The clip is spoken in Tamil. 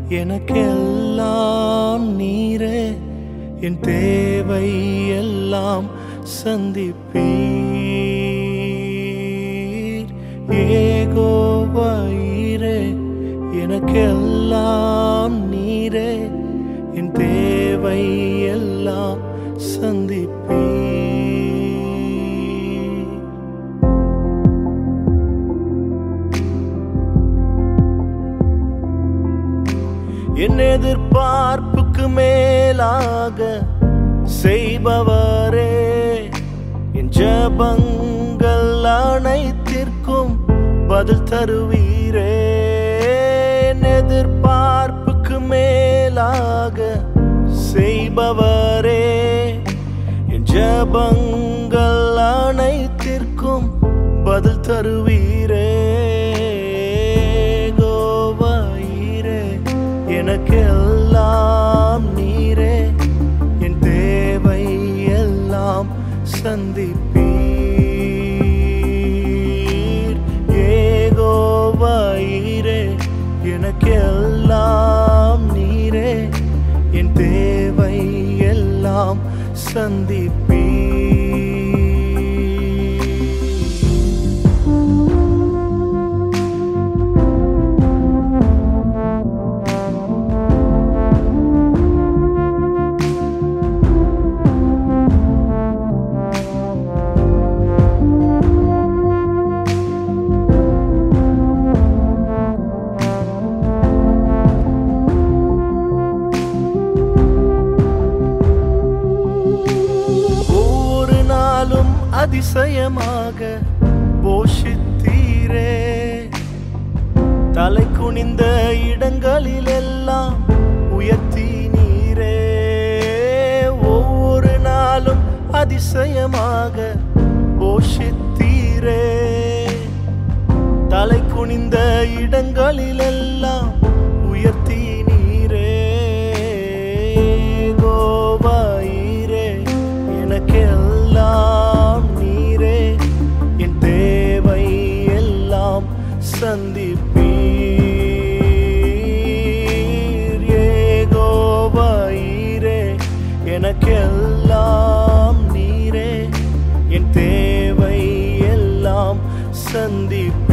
எனக்கெல்லாம் நீரே என் தேவை எல்லாம் சந்திப்பீர் ஏகோவாயிரே எனக்கெல்லாம் நீரே என் தேவை எல்லாம் சந்திப்பீர் என் எதிர்பார்ப்புக்கு மேலாக செய்பவரே என் ஜபங்கள் அனைத்திற்கும் பதில் தருவீரே என் எதிர்பார்ப்புக்கு மேலாக செய்பவரே என் ஜபங்கள் அனைத்திற்கும் பதில் தருவீரே கோவாயிரே எனக்கெல்லாம் நீரே என் தேவை எல்லாம் சந்திப்பீர் ஏகோவாயிரே எனக்கெல்லாம் நீரே என் தேவை எல்லாம் சந்திப்பீர் ஒவ்வொரு நாளும் அதிசயமாக போஷித்தீரே தலை குனிந்த இடங்களிலெல்லாம் உயர்த்தி நீரே ஒவ்வொரு நாளும் அதிசயமாக போஷித்தீரே தலை குனிந்த இடங்களிலெல்லாம் உயர்த்தி நீரே கோபாயிரே எனக்கெல்லாம் நீரே என் தேவை எல்லாம் சந்திப்பீர் ஏகோபாயிரே எனக்கெல்லாம் நீரே என் தேவை எல்லாம் சந்திப்பீர்